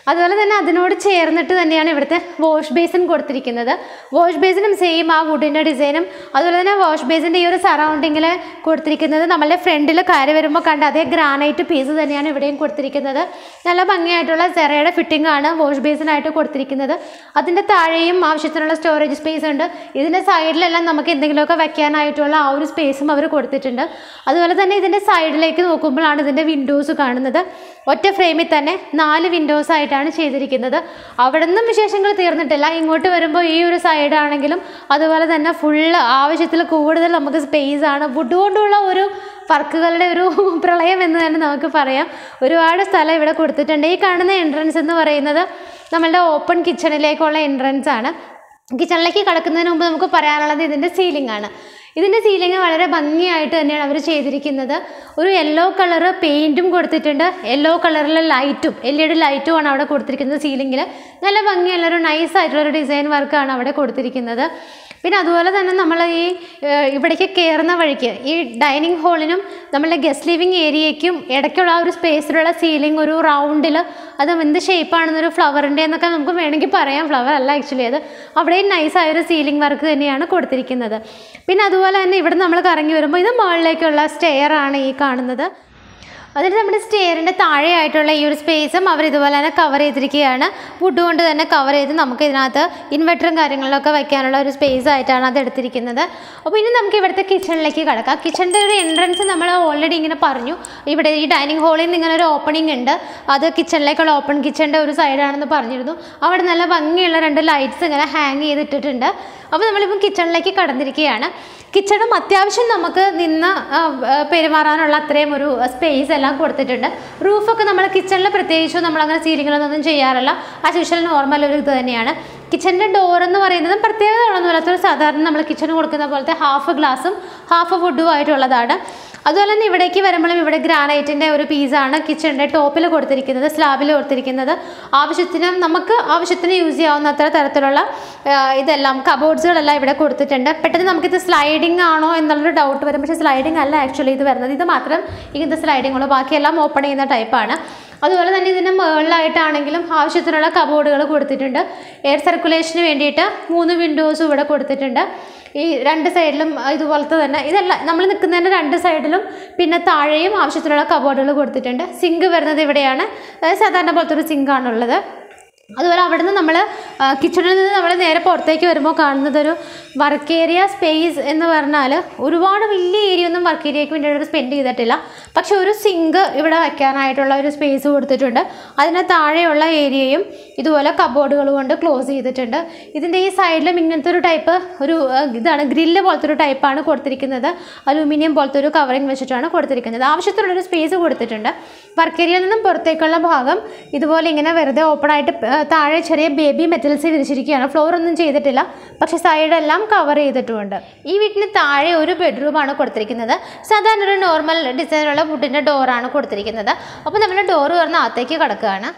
അതുപോലെ തന്നെ അതിനോട് ചേർന്നിട്ട് തന്നെയാണ് ഇവിടുത്തെ വാഷ് ബേസിൻ കൊടുത്തിരിക്കുന്നത് വാഷ് ബേസിനും സെയിം ആ വുഡിൻ്റെ ഡിസൈനും അതുപോലെ തന്നെ വാഷ് ബേസിൻ്റെ ഈ ഒരു സറൗണ്ടിങ്ങിൽ കൊടുത്തിരിക്കുന്നത് നമ്മളുടെ ഫ്രണ്ടിൽ കയറി വരുമ്പോൾ കണ്ട അതേ ഗ്രാനൈറ്റ് പീസ് തന്നെയാണ് ഇവിടെയും കൊടുത്തിരിക്കുന്നത് നല്ല ഭംഗിയായിട്ടുള്ള സെറയുടെ ഫിറ്റിംഗ് ആണ് വാഷ് ബേസിനായിട്ട് കൊടുത്തിരിക്കുന്നത് അതിൻ്റെ താഴെയും ആവശ്യത്തിനുള്ള സ്റ്റോറേജ് സ്പേസ് ഉണ്ട് ഇതിൻ്റെ സൈഡിലെല്ലാം നമുക്ക് എന്തെങ്കിലുമൊക്കെ വെക്കാനായിട്ടുള്ള ആ ഒരു സ്പേസും അവർ കൊടുത്തിട്ടുണ്ട് അതുപോലെ തന്നെ ഇതിൻ്റെ സൈഡിലേക്ക് നോക്കുമ്പോഴാണ് ഇതിൻ്റെ വിൻഡോസ് കാണുന്നത് ഒറ്റ ഫ്രെയിമിൽ തന്നെ നാല് വിൻഡോസ് ആയിട്ടാണ് ചെയ്തിരിക്കുന്നത് അവിടെ നിന്നും വിശേഷങ്ങൾ തീർന്നിട്ടില്ല ഇങ്ങോട്ട് വരുമ്പോൾ ഈ ഒരു സൈഡാണെങ്കിലും അതുപോലെ തന്നെ ഫുള്ള് ആവശ്യത്തിൽ കൂടുതൽ നമുക്ക് സ്പേസ് ആണ് വുഡ് കൊണ്ടുള്ള ഒരു വർക്കുകളുടെ ഒരു പ്രളയം എന്ന് തന്നെ നമുക്ക് പറയാം ഒരുപാട് സ്ഥലം ഇവിടെ കൊടുത്തിട്ടുണ്ട് ഈ കാണുന്ന എൻട്രൻസ് എന്ന് പറയുന്നത് നമ്മളുടെ ഓപ്പൺ കിച്ചണിലേക്കുള്ള എൻട്രൻസ് ആണ് കിച്ചണിലേക്ക് കടക്കുന്നതിന് മുമ്പ് നമുക്ക് പറയാനുള്ളത് ഇതിൻ്റെ സീലിംഗ് ആണ് ഇതിൻ്റെ സീലിംഗ് വളരെ ഭംഗിയായിട്ട് തന്നെയാണ് അവർ ചെയ്തിരിക്കുന്നത് ഒരു യെല്ലോ കളറ് പെയിൻറ്റും കൊടുത്തിട്ടുണ്ട് യെല്ലോ കളറിലെ ലൈറ്റും എൽ ഇ ഡി ലൈറ്റുമാണ് അവിടെ കൊടുത്തിരിക്കുന്നത് സീലിങ്ങിൽ നല്ല ഭംഗിയുള്ള ഒരു നൈസ് ആയിട്ടുള്ള ഒരു ഡിസൈൻ വർക്കാണ് അവിടെ കൊടുത്തിരിക്കുന്നത് പിന്നെ അതുപോലെ തന്നെ നമ്മൾ ഈ ഏഹ്, ഇവിടേക്ക് കയറുന്ന വഴിക്ക് ഈ ഡൈനിങ് ഹാളിനും നമ്മളുടെ ഗസ്റ്റ് ലിവിങ് ഏരിയയ്ക്കും ഇടയ്ക്കുള്ള ആ ഒരു സ്പേസിലുള്ള സീലിംഗ് ഒരു റൗണ്ടിൽ അത് എന്ത് ഷേപ്പാണെന്നൊരു ഫ്ലവറിൻ്റെ എന്നൊക്കെ നമുക്ക് വേണമെങ്കിൽ പറയാം ഫ്ലവർ അല്ല ആക്ച്വലി അത് അവിടെയും നൈസായ ഒരു സീലിംഗ് വർക്ക് തന്നെയാണ് കൊടുത്തിരിക്കുന്നത് പിന്നെ അതുപോലെ തന്നെ ഇവിടെ നമ്മൾ കറങ്ങി വരുമ്പോൾ ഇത് മുകളിലേക്കുള്ള സ്റ്റെയർ ആണ് ഈ കാണുന്നത് അതിന് നമ്മുടെ സ്റ്റെയറിൻ്റെ താഴെയായിട്ടുള്ള ഈ ഒരു സ്പേസും അവർ ഇതുപോലെ തന്നെ കവർ ചെയ്തിരിക്കുകയാണ് വുഡ് കൊണ്ട് തന്നെ കവർ ചെയ്ത് നമുക്ക് ഇതിനകത്ത് ഇൻവെർട്ടറും കാര്യങ്ങളിലൊക്കെ വയ്ക്കാനുള്ള ഒരു സ്പേസ് ആയിട്ടാണ് അത് എടുത്തിരിക്കുന്നത് അപ്പോൾ ഇനി നമുക്ക് ഇവിടുത്തെ കിച്ചണിലേക്ക് കിടക്കാം കിച്ചണിൻ്റെ ഒരു എൻട്രൻസ് നമ്മൾ ഓൾറെഡി ഇങ്ങനെ പറഞ്ഞു ഇവിടെ ഈ ഡൈനിങ് ഹാളിൽ നിന്ന് ഇങ്ങനെ ഒരു ഓപ്പണിംഗ് ഉണ്ട് അത് കിച്ചണിലേക്കുള്ള ഓപ്പൺ കിച്ചണിൻ്റെ ഒരു സൈഡാണെന്ന് പറഞ്ഞിരുന്നു അവിടെ നല്ല ഭംഗിയുള്ള രണ്ട് ലൈറ്റ്സ് ഇങ്ങനെ ഹാങ് ചെയ്തിട്ടിട്ടുണ്ട് അപ്പോൾ നമ്മളിപ്പം കിച്ചണിലേക്ക് കടന്നിരിക്കുകയാണ് കിച്ചണും അത്യാവശ്യം നമുക്ക് നിന്ന് ആ, ആ, പെരുമാറാനുള്ള അത്രയും ഒരു സ്പേസ് എല്ലാം കൊടുത്തിട്ടുണ്ട് റൂഫൊക്കെ നമ്മൾ കിച്ചണിൽ പ്രത്യേകിച്ചും നമ്മളങ്ങനെ സീലിങ്ങിലൊന്നും ചെയ്യാറില്ല ആസ് യൂഷ്വൽ നോർമൽ ഒരു ഇത് തന്നെയാണ് കിച്ചണിൻ്റെ ഡോർ എന്ന് പറയുന്നത് പ്രത്യേകതകളൊന്നും ഒരു സാധാരണ നമ്മൾ കിച്ചണ് കൊടുക്കുന്ന പോലത്തെ ഹാഫ് ഗ്ലാസും ഹാഫ് വുഡും ആയിട്ടുള്ളതാണ് അതുപോലെ തന്നെ ഇവിടേക്ക് വരുമ്പോഴും ഇവിടെ ഗ്രാനൈറ്റിൻ്റെ ഒരു പീസാണ് കിച്ചണിൻ്റെ ടോപ്പിൽ കൊടുത്തിരിക്കുന്നത് സ്ലാബിൽ കൊടുത്തിരിക്കുന്നത് ആവശ്യത്തിന് നമുക്ക് ആവശ്യത്തിന് യൂസ് ചെയ്യാവുന്ന അത്ര തരത്തിലുള്ള ആ, ഇതെല്ലാം കബോർഡ്സുകളെല്ലാം ഇവിടെ കൊടുത്തിട്ടുണ്ട് പെട്ടെന്ന് നമുക്കിത് സ്ലൈഡിംഗ് ആണോ എന്നുള്ളൊരു ഡൗട്ട് വരും പക്ഷേ സ്ലൈഡിംഗ് അല്ല ആക്ച്വലി ഇത് വരുന്നത് ഇത് മാത്രം ഇങ്ങനത്തെ സ്ലൈഡിംഗ് ഉള്ളൂ ബാക്കിയെല്ലാം ഓപ്പൺ ചെയ്യുന്ന ടൈപ്പാണ് അതുപോലെ തന്നെ ഇതിൻ്റെ മുകളിലായിട്ടാണെങ്കിലും ആവശ്യത്തിനുള്ള കബോർഡുകൾ കൊടുത്തിട്ടുണ്ട് എയർ സർക്കുലേഷന് വേണ്ടിയിട്ട് മൂന്ന് വിൻഡോസും ഇവിടെ കൊടുത്തിട്ടുണ്ട് ഈ രണ്ട് സൈഡിലും ഇതുപോലത്തെ തന്നെ ഇതെല്ലാം നമ്മൾ നിൽക്കുന്നതിൻ്റെ രണ്ട് സൈഡിലും പിന്നെ താഴെയും ആവശ്യത്തിനുള്ള കബോർഡുകൾ കൊടുത്തിട്ടുണ്ട് സിങ്ക് വരുന്നത് ഇവിടെയാണ് അതായത് സാധാരണ പോലത്തെ ഒരു സിങ്കാണുള്ളത് അതുപോലെ അവിടുന്ന് നമ്മൾ കിച്ചണിൽ നിന്ന് നമ്മൾ നേരെ പുറത്തേക്ക് വരുമ്പോൾ കാണുന്നത് ഒരു വർക്ക് ഏരിയ സ്പേസ് എന്ന് പറഞ്ഞാൽ ഒരുപാട് വലിയ ഏരിയ ഒന്നും വർക്ക് ഏരിയയ്ക്ക് വേണ്ടിയിട്ട് സ്പെൻഡ് ചെയ്തിട്ടില്ല പക്ഷെ ഒരു സിങ്ക് ഇവിടെ വയ്ക്കാനായിട്ടുള്ള ഒരു സ്പേസ് കൊടുത്തിട്ടുണ്ട് അതിന് താഴെയുള്ള ഏരിയയും ഇതുപോലെ കബോർഡുകൾ കൊണ്ട് ക്ലോസ് ചെയ്തിട്ടുണ്ട് ഇതിൻ്റെ ഈ സൈഡിലും ഇങ്ങനത്തെ ഒരു ടൈപ്പ് ഒരു ആ, ഇതാണ് ഗ്രില്ല് പോലത്തെ ഒരു ടൈപ്പാണ് കൊടുത്തിരിക്കുന്നത് അലൂമിനിയം പോലത്തെ ഒരു കവറിങ് വെച്ചിട്ടാണ് കൊടുത്തിരിക്കുന്നത് ആവശ്യത്തിനുള്ളൊരു സ്പേസ് കൊടുത്തിട്ടുണ്ട് വർക്ക് ഏരിയയിൽ നിന്നും പുറത്തേക്കുള്ള ഭാഗം ഇതുപോലെ ഇങ്ങനെ വെറുതെ ഓപ്പൺ ആയിട്ട് പ- താഴെ ചെറിയ ബേബി മെറ്റൽസ് വിരിച്ചിരിക്കുകയാണ് ഫ്ലോർ ഒന്നും ചെയ്തിട്ടില്ല പക്ഷേ സൈഡെല്ലാം കവർ ചെയ്തിട്ടുമുണ്ട് ഈ വീട്ടിന് താഴെ ഒരു ബെഡ്റൂമാണ് കൊടുത്തിരിക്കുന്നത് സാധാരണ ഒരു നോർമൽ ഡിസൈനുള്ള വുഡിൻ്റെ ഡോറാണ് കൊടുത്തിരിക്കുന്നത് അപ്പോൾ നമ്മൾ ഡോറ് തുറന്ന് അകത്തേക്ക് കിടക്കുകയാണ്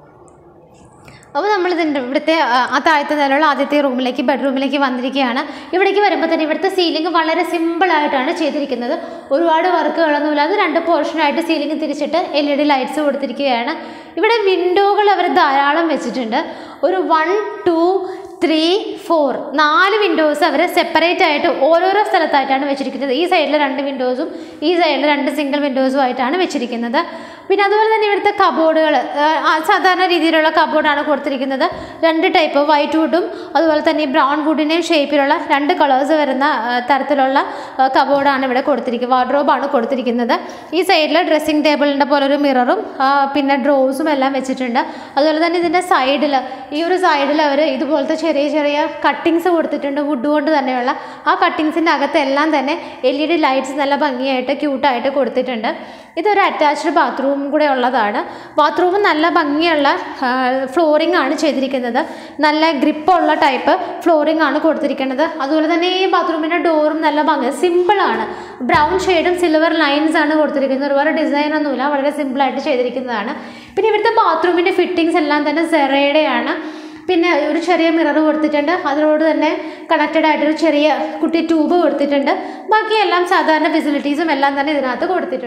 അപ്പോൾ നമ്മൾ ഇതിൻ്റെ ഇവിടുത്തെ ആ, ആ താഴത്തെ നിലയുള്ള ആദ്യത്തെ റൂമിലേക്ക് ബെഡ്റൂമിലേക്ക് വന്നിരിക്കുകയാണ് ഇവിടേക്ക് വരുമ്പോൾ തന്നെ ഇവിടുത്തെ സീലിംഗ് വളരെ സിമ്പിളായിട്ടാണ് ചെയ്തിരിക്കുന്നത് ഒരുപാട് വർക്കുകളൊന്നുമില്ല അത് രണ്ട് പോർഷനായിട്ട് സീലിംഗ് തിരിച്ചിട്ട് എൽ ഇ ഡി ലൈറ്റ്സ് കൊടുത്തിരിക്കുകയാണ് ഇവിടെ വിൻഡോകൾ അവർ ധാരാളം വെച്ചിട്ടുണ്ട് ഒരു വൺ ടു ത്രീ ഫോർ നാല് വിൻഡോസ് അവർ സെപ്പറേറ്റ് ആയിട്ട് ഓരോരോ സ്ഥലത്തായിട്ടാണ് വെച്ചിരിക്കുന്നത് ഈ സൈഡിൽ രണ്ട് വിൻഡോസും ഈ സൈഡിൽ രണ്ട് സിംഗിൾ വിൻഡോസും ആയിട്ടാണ് വെച്ചിരിക്കുന്നത് പിന്നെ അതുപോലെ തന്നെ ഇവിടുത്തെ കബോർഡുകൾ സാധാരണ രീതിയിലുള്ള കബോർഡാണ് കൊടുത്തിരിക്കുന്നത് രണ്ട് ടൈപ്പ് വൈറ്റ് വുഡും അതുപോലെ തന്നെ ഈ ബ്രൗൺ വുഡിൻ്റെയും ഷേപ്പിലുള്ള രണ്ട് കളേഴ്സ് വരുന്ന ആ, തരത്തിലുള്ള കബോർഡാണ് ഇവിടെ കൊടുത്തിരിക്കുന്നത് വാർഡ്രോബാണ് കൊടുത്തിരിക്കുന്നത് ഈ സൈഡിൽ ഡ്രസ്സിംഗ് ടേബിളിൻ്റെ പോലെ ഒരു മിററും പിന്നെ ഡ്രോസും എല്ലാം വെച്ചിട്ടുണ്ട് അതുപോലെ തന്നെ ഇതിൻ്റെ സൈഡിൽ ഈ ഒരു സൈഡിൽ അവർ ഇതുപോലത്തെ ചെറിയ ചെറിയ കട്ടിങ്സ് കൊടുത്തിട്ടുണ്ട് വുഡ് കൊണ്ട് തന്നെയുള്ള ആ കട്ടിങ്സിൻ്റെ അകത്തെല്ലാം തന്നെ എൽ ഇ ഡി ലൈറ്റ്സ് നല്ല ഭംഗിയായിട്ട് ക്യൂട്ടായിട്ട് കൊടുത്തിട്ടുണ്ട് ഇതൊരു അറ്റാച്ച്ഡ് ബാത്റൂം കൂടെ ഉള്ളതാണ് ബാത്റൂം നല്ല ഭംഗിയുള്ള ഫ്ലോറിംഗ് ആണ് ചെയ്തിരിക്കുന്നത് നല്ല ഗ്രിപ്പുള്ള ടൈപ്പ് ഫ്ലോറിംഗ് ആണ് കൊടുത്തിരിക്കുന്നത് അതുപോലെ തന്നെ ഈ ബാത്റൂമിൻ്റെ ഡോറും നല്ല ഭംഗി സിമ്പിളാണ് ബ്രൗൺ ഷെയ്ഡും സിൽവർ ലൈൻസ് ആണ് കൊടുത്തിരിക്കുന്നത് ഒരുപാട് ഡിസൈൻ ഒന്നുമില്ല വളരെ സിമ്പിളായിട്ട് ചെയ്തിരിക്കുന്നതാണ് പിന്നെ ഇവിടുത്തെ ബാത്റൂമിൻ്റെ ഫിറ്റിങ്സ് എല്ലാം തന്നെ സെറയുടെയാണ് പിന്നെ ഒരു ചെറിയ മിറർ കൊടുത്തിട്ടുണ്ട് അതിനോട് തന്നെ കണക്റ്റഡ് ആയിട്ടൊരു ചെറിയ കുട്ടി ട്യൂബ് കൊടുത്തിട്ടുണ്ട് ബാക്കിയെല്ലാം സാധാരണ ഫെസിലിറ്റീസും എല്ലാം തന്നെ ഇതിനകത്ത് കൊടുത്തിട്ടുണ്ട്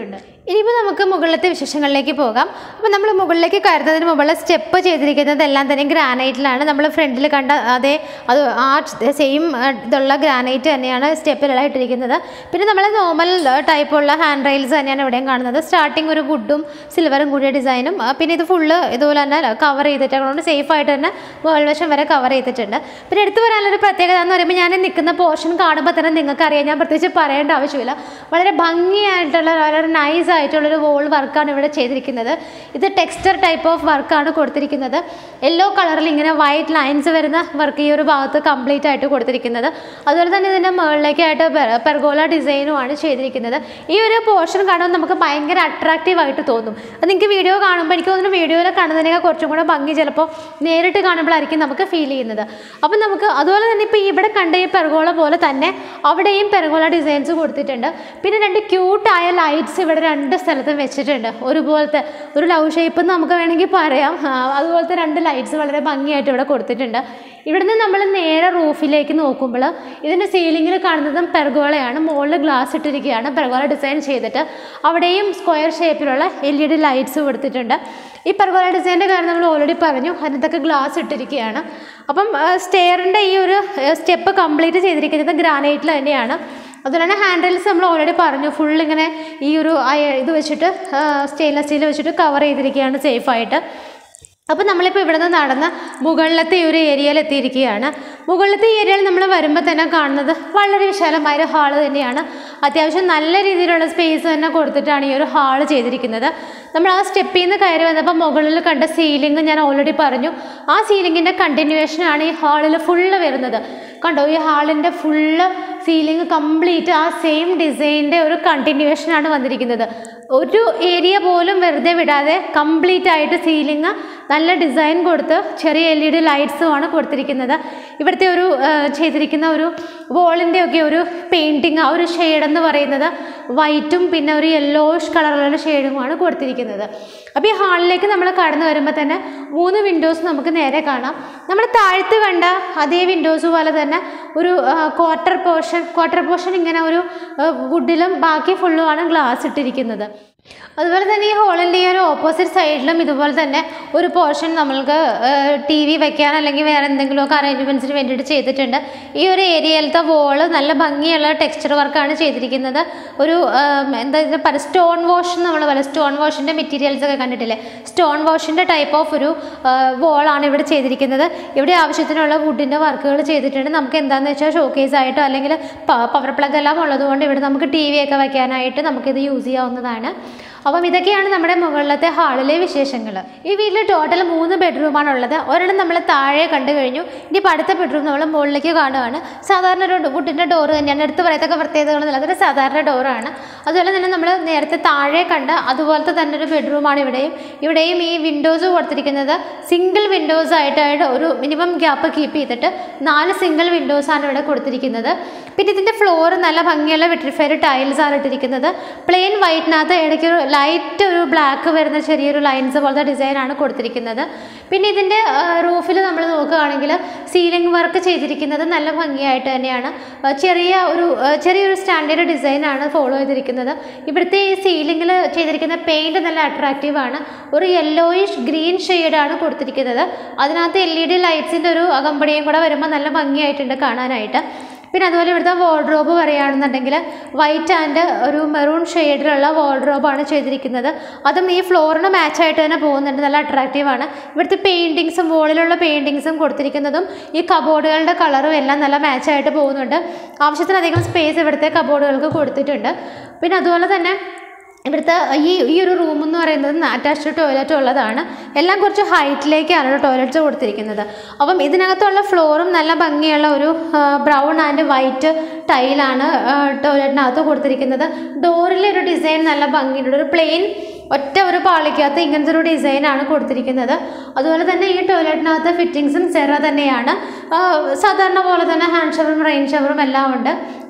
ഇനിയിപ്പോൾ നമുക്ക് മുകളിലത്തെ വിശേഷങ്ങളിലേക്ക് പോകാം അപ്പോൾ നമ്മൾ മുകളിലേക്ക് കയറുന്നതിന് മുമ്പുള്ള സ്റ്റെപ്പ് ചെയ്തിരിക്കുന്നത് എല്ലാം തന്നെ ഗ്രാനൈറ്റിലാണ് നമ്മൾ ഫ്രണ്ടിൽ കണ്ട അതേ അത് ആ സെയിം ഇതുള്ള ഗ്രാനൈറ്റ് തന്നെയാണ് സ്റ്റെപ്പിലെല്ലാം ഇട്ടിരിക്കുന്നത് പിന്നെ നമ്മൾ നോർമൽ ടൈപ്പുള്ള ഹാൻഡ് റെയിൽസ് തന്നെയാണ് ഇവിടെയും കാണുന്നത് സ്റ്റാർട്ടിങ് ഒരു വുഡും സിൽവറും കൂടിയ ഡിസൈനും ആ, പിന്നെ ഇത് ഫുള്ള് ഇതുപോലെ തന്നെ കവർ ചെയ്തിട്ടുണ്ട് സേഫ് ആയിട്ട് തന്നെ മുകൾ വശം വരെ കവർ ചെയ്തിട്ടുണ്ട് പിന്നെ എടുത്തു വരാനുള്ളൊരു പ്രത്യേകത എന്ന് പറയുമ്പോൾ ഞാൻ ഈ നിൽക്കുന്ന പോർഷൻ കാണുമ്പോൾ തന്നെ നിങ്ങൾക്ക് അറിയാം ഞാൻ പ്രത്യേകിച്ച് പറയേണ്ട ആവശ്യമില്ല വളരെ ഭംഗിയായിട്ടുള്ള വളരെ നൈസ് ആയിട്ടുള്ളൊരു വോൾ വർക്കാണ് ഇവിടെ ചെയ്തിരിക്കുന്നത് ഇത് ടെക്സ്ചർ ടൈപ്പ് ഓഫ് വർക്കാണ് കൊടുത്തിരിക്കുന്നത് യെല്ലോ കളറിൽ ഇങ്ങനെ വൈറ്റ് ലൈൻസ് വരുന്ന വർക്ക് ഈ ഒരു ഭാഗത്ത് കംപ്ലീറ്റ് ആയിട്ട് കൊടുത്തിരിക്കുന്നത് അതുപോലെ തന്നെ ഇതിൻ്റെ മുകളിലേക്കായിട്ട് പെർഗോല ഡിസൈനുമാണ് ചെയ്തിരിക്കുന്നത് ഈ ഒരു പോർഷൻ കാണുമ്പോൾ നമുക്ക് ഭയങ്കര അട്രാക്റ്റീവ് ആയിട്ട് തോന്നും അത് നിങ്ങൾക്ക് വീഡിയോ കാണുമ്പോൾ എനിക്ക് തോന്നുന്നു വീഡിയോയിൽ കാണുന്നതിനേക്കാൾ കുറച്ചും കൂടെ ഭംഗി ചിലപ്പോൾ നേരിട്ട് കാണുമ്പോഴായിരിക്കും നമുക്ക് ഫീൽ ചെയ്യുന്നത് അപ്പം നമുക്ക് അതുപോലെ തന്നെ ഇപ്പോൾ ഇവിടെ കണ്ട ഈ പെർഗോള പോലെ തന്നെ അവിടെയും പെർഗോള ഡിസൈൻസ് കൊടുത്തിട്ടുണ്ട് പിന്നെ രണ്ട് ക്യൂട്ടായ ലൈറ്റ്സ് ഇവിടെ രണ്ട് സ്ഥലത്തും വെച്ചിട്ടുണ്ട് ഒരുപോലത്തെ ഒരു ലവ് ഷേപ്പ് എന്ന് നമുക്ക് വേണമെങ്കിൽ പറയാം ആ, അതുപോലത്തെ രണ്ട് ലൈറ്റ്സ് വളരെ ഭംഗിയായിട്ട് ഇവിടെ കൊടുത്തിട്ടുണ്ട് ഇവിടുന്ന് നമ്മൾ നേരെ റൂഫിലേക്ക് നോക്കുമ്പോൾ ഇതിൻ്റെ സീലിങ്ങിൽ കാണുന്നതും പെർഗോളയാണ് മുകളിൽ ഗ്ലാസ് ഇട്ടിരിക്കുകയാണ് പെർഗോള ഡിസൈൻ ചെയ്തിട്ട് അവിടെയും സ്ക്വയർ ഷേപ്പിലുള്ള എൽ ഇ ഡി ലൈറ്റ്സ് കൊടുത്തിട്ടുണ്ട് ഈ പെർഗോള ഡിസൈൻ്റെ കാര്യം നമ്മൾ ഓൾറെഡി പറഞ്ഞു അതിനകത്തൊക്കെ ഗ്ലാസ് ഇട്ടിരിക്കുകയാണ് അപ്പം സ്റ്റെയറിൻ്റെ ഈ ഒരു സ്റ്റെപ്പ് കംപ്ലീറ്റ് ചെയ്തിരിക്കുന്നത് ഗ്രാനൈറ്റിൽ തന്നെയാണ് അതുപോലെ തന്നെ ഹാൻഡിൽസ് നമ്മൾ ഓൾറെഡി പറഞ്ഞു ഫുൾ ഇങ്ങനെ ഈ ഒരു അയ- ഇത് വെച്ചിട്ട് സ്റ്റെയിൻലെസ് സ്റ്റീൽ വെച്ചിട്ട് കവർ ചെയ്തിരിക്കുകയാണ് സേഫായിട്ട് അപ്പോൾ നമ്മളിപ്പോൾ ഇവിടെ നിന്ന് നടന്ന് മുകളിലത്തെ ഈ ഒരു ഏരിയയിൽ എത്തിയിരിക്കുകയാണ് മുകളിലത്തെ ഈ ഏരിയയിൽ നമ്മൾ വരുമ്പോൾ തന്നെ കാണുന്നത് വളരെ വിശാലമായ ഒരു ഹാള് തന്നെയാണ് അത്യാവശ്യം നല്ല രീതിയിലുള്ള സ്പേസ് തന്നെ കൊടുത്തിട്ടാണ് ഈ ഒരു ഹാള് ചെയ്തിരിക്കുന്നത് നമ്മൾ ആ സ്റ്റെപ്പിൽ നിന്ന് കയറി വന്നപ്പോൾ മുകളിൽ കണ്ട സീലിംഗ് ഞാൻ ഓൾറെഡി പറഞ്ഞു ആ സീലിങ്ങിൻ്റെ കണ്ടിന്യൂവേഷനാണ് ഈ ഹാളിൽ ഫുള്ള് വരുന്നത് കണ്ടോ ഈ ഹാളിൻ്റെ ഫുള്ള് സീലിംഗ് കംപ്ലീറ്റ് ആ സെയിം ഡിസൈനിൻ്റെ ഒരു കണ്ടിന്യൂവേഷനാണ് വന്നിരിക്കുന്നത് ഒരു ഏരിയ പോലും വെറുതെ വിടാതെ കംപ്ലീറ്റ് ആയിട്ട് സീലിംഗ് നല്ല ഡിസൈൻ കൊടുത്ത് ചെറിയ എൽ ഇ ഡി ലൈറ്റ്സുമാണ് കൊടുത്തിരിക്കുന്നത് ഇവിടുത്തെ ഒരു ആ, ചെയ്തിരിക്കുന്ന ഒരു വോളിൻ്റെ ഒക്കെ ഒരു പെയിൻറ്റിങ് ആ ഒരു ഷെയ്ഡ് എന്ന് പറയുന്നത് വൈറ്റും പിന്നെ ഒരു യെല്ലോയിഷ് കളറിലുള്ള ഷെയ്ഡുമാണ് കൊടുത്തിരിക്കുന്നത് അപ്പോൾ ഈ ഹാളിലേക്ക് നമ്മൾ കടന്നു വരുമ്പോൾ തന്നെ മൂന്ന് വിൻഡോസ് നമുക്ക് നേരെ കാണാം നമ്മൾ താഴത്ത് കണ്ട അതേ വിൻഡോസ് പോലെ തന്നെ ഒരു ക്വാർട്ടർ പോർഷൻ ക്വാർട്ടർ പോർഷൻ ഇങ്ങനെ ഒരു വുഡിലും ബാക്കി ഫുള്ളുമാണ് ഗ്ലാസ് ഇട്ടിരിക്കുന്നത് അതുപോലെ തന്നെ ഈ ഹോളിൻ്റെ ഈ ഒരു ഓപ്പോസിറ്റ് സൈഡിലും ഇതുപോലെ തന്നെ ഒരു പോർഷൻ നമ്മൾക്ക് ടി വി വെക്കാൻ അല്ലെങ്കിൽ വേറെ എന്തെങ്കിലുമൊക്കെ അറേഞ്ച്മെൻറ്റ്സിന് വേണ്ടിയിട്ട് ചെയ്തിട്ടുണ്ട് ഈ ഒരു ഏരിയയിലത്തെ വോള് നല്ല ഭംഗിയുള്ള ടെക്സ്ചർ വർക്കാണ് ചെയ്തിരിക്കുന്നത് ഒരു ആ, എന്താ ഇത് പറയുക സ്റ്റോൺ വാഷ് നമ്മൾ പറയുക സ്റ്റോൺ വാഷിൻ്റെ മെറ്റീരിയൽസ് ഒക്കെ കണ്ടിട്ടില്ലേ സ്റ്റോൺ വാഷിൻ്റെ ടൈപ്പ് ഓഫ് ഒരു വോളാണ് ഇവിടെ ചെയ്തിരിക്കുന്നത് ഇവിടെ ആവശ്യത്തിനുള്ള വുഡിൻ്റെ വർക്കുകൾ ചെയ്തിട്ടുണ്ട് നമുക്ക് എന്താണെന്ന് വെച്ചാൽ ഷോക്കേസ് ആയിട്ടോ അല്ലെങ്കിൽ പവർ പ്ലഗ് എല്ലാം ഉള്ളതുകൊണ്ട് ഇവിടെ നമുക്ക് ടി വി ഒക്കെ വയ്ക്കാനായിട്ട് നമുക്കിത് യൂസ് ചെയ്യാവുന്നതാണ് അപ്പം ഇതൊക്കെയാണ് നമ്മുടെ മുകളിലത്തെ ഹാളിലെ വിശേഷങ്ങൾ ഈ വീട്ടിൽ ടോട്ടൽ മൂന്ന് ബെഡ്റൂമാണ് ഉള്ളത് ഒരെണ്ണം നമ്മൾ താഴെ കണ്ടു കഴിഞ്ഞു ഇനിയിപ്പോൾ അടുത്ത ബെഡ്റൂം നമ്മൾ മുകളിലേക്ക് കാണുകയാണ് സാധാരണ ഒരു വുഡിൻ്റെ ഡോറ് തന്നെയാണ് എടുത്ത് പറയത്തക്ക പ്രത്യേകതകളൊന്നുമില്ല അതൊരു സാധാരണ ഡോറാണ് അതുപോലെ തന്നെ നമ്മൾ നേരത്തെ താഴെ കണ്ട അതുപോലത്തെ തന്നെ ഒരു ബെഡ്റൂമാണ് ഇവിടെയും ഇവിടെയും ഈ വിൻഡോസ് കൊടുത്തിരിക്കുന്നത് സിംഗിൾ വിൻഡോസ് ആയിട്ടായിട്ട് ഒരു മിനിമം ഗ്യാപ്പ് കീപ്പ് ചെയ്തിട്ട് നാല് സിംഗിൾ വിൻഡോസാണ് ഇവിടെ കൊടുത്തിരിക്കുന്നത് പിന്നെ ഇതിൻ്റെ ഫ്ലോർ നല്ല ഭംഗിയുള്ള വിട്രിഫയർ ടൈൽസ് ആണ് ഇട്ടിരിക്കുന്നത് പ്ലെയിൻ വൈറ്റിനകത്ത് ഇടയ്ക്ക് ഒരു ലൈറ്റ് ഒരു ബ്ലാക്ക് വരുന്ന ചെറിയൊരു ലൈൻസ് പോലത്തെ ഡിസൈനാണ് കൊടുത്തിരിക്കുന്നത് പിന്നെ ഇതിൻ്റെ റൂഫിൽ നമ്മൾ നോക്കുകയാണെങ്കിൽ സീലിംഗ് വർക്ക് ചെയ്തിരിക്കുന്നത് നല്ല ഭംഗിയായിട്ട് തന്നെയാണ് ആ, ചെറിയ ഒരു ആ, ചെറിയൊരു സ്റ്റാൻഡേർഡ് ഡിസൈനാണ് ഫോളോ ചെയ്തിരിക്കുന്നത് ഇവിടുത്തെ ഈ സീലിങ്ങിൽ ചെയ്തിരിക്കുന്ന പെയിൻറ് നല്ല അട്രാക്റ്റീവാണ് ഒരു യെല്ലോയിഷ് ഗ്രീൻ ഷെയ്ഡാണ് കൊടുത്തിരിക്കുന്നത് അതിനകത്ത് എൽ ഇ ഡി ലൈറ്റ്സിൻ്റെ ഒരു അകമ്പടിയും കൂടെ വരുമ്പോൾ നല്ല ഭംഗിയായിട്ടുണ്ട് കാണാനായിട്ട് പിന്നെ അതുപോലെ ഇവിടുത്തെ വാർഡ്രോബ് പറയുകയാണെന്നുണ്ടെങ്കിൽ വൈറ്റ് ആൻഡ് ഒരു മെറൂൺ ഷെയ്ഡിലുള്ള വാർഡ്രോബാണ് ചെയ്തിരിക്കുന്നത് അതും ഈ ഫ്ലോറിന് മാച്ചായിട്ട് തന്നെ പോകുന്നുണ്ട് നല്ല അട്രാക്റ്റീവാണ് ഇവിടുത്തെ പെയിൻറ്റിങ്സും വോളിലുള്ള പെയിൻറ്റിങ്സും കൊടുത്തിരിക്കുന്നതും ഈ കബോർഡുകളുടെ കളറും എല്ലാം നല്ല മാച്ചായിട്ട് പോകുന്നുണ്ട് ആവശ്യത്തിലധികം സ്പേസ് ഇവിടുത്തെ കബോർഡുകൾക്ക് കൊടുത്തിട്ടുണ്ട് പിന്നെ അതുപോലെ തന്നെ ഇവിടുത്തെ ഈ ഈ ഒരു റൂം എന്ന് പറയുന്നത് അറ്റാച്ച്ഡ് ടോയ്ലറ്റ് ഉള്ളതാണ് എല്ലാം കുറച്ച് ഹൈറ്റിലേക്കാണ് ടോയ്ലറ്റ്സ് കൊടുത്തിരിക്കുന്നത് അപ്പം ഇതിനകത്തുള്ള ഫ്ലോറും നല്ല ഭംഗിയുള്ള ഒരു ബ്രൗൺ ആൻഡ് വൈറ്റ് ടൈലാണ് ടോയ്ലറ്റിനകത്ത് കൊടുത്തിരിക്കുന്നത് ഡോറിലെ ഒരു ഡിസൈൻ നല്ല ഭംഗിയുണ്ട് ഒരു പ്ലെയിൻ ഒറ്റ ഒരു പാളിക്കകത്ത് ഇങ്ങനത്തെ ഒരു ഡിസൈനാണ് കൊടുത്തിരിക്കുന്നത് അതുപോലെ തന്നെ ഈ ടോയ്ലറ്റിനകത്ത് ഫിറ്റിങ്സും സെറ തന്നെയാണ് ആ, സാധാരണ പോലെ തന്നെ ഹാൻഡ് ഷവറും റെയിൻ ഷവറും എല്ലാം ഉണ്ട്